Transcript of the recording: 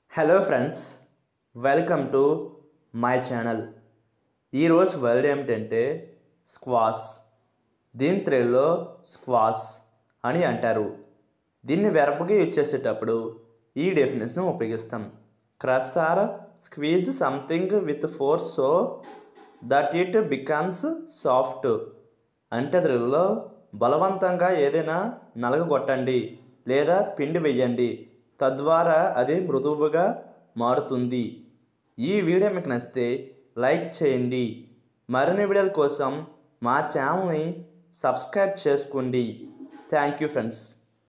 hello friends welcome to my channel ఈరోజు word ఏమిటంటే squash దీని తెలుగులో స్క్వాస్ అని అంటారు దీన్ని వెరపుగా యూజ్ చేసేటప్పుడు ఈ డెఫినేషన్ ఉపయోగిస్తాం crush or squeeze something with force so that it becomes soft అంటే తెలుగులో బలవంతంగా ఏదైనా నలగగొట్టండి లేదా పిండి వెయ్యండి తద్వారా అది మృదువుగా మారుతుంది ఈ వీడియో మీకు నచ్చితే లైక్ చేయండి మరిన్ని వీడియోల కోసం మా ఛానల్ని సబ్స్క్రైబ్ చేసుకోండి థ్యాంక్ యూ ఫ్రెండ్స్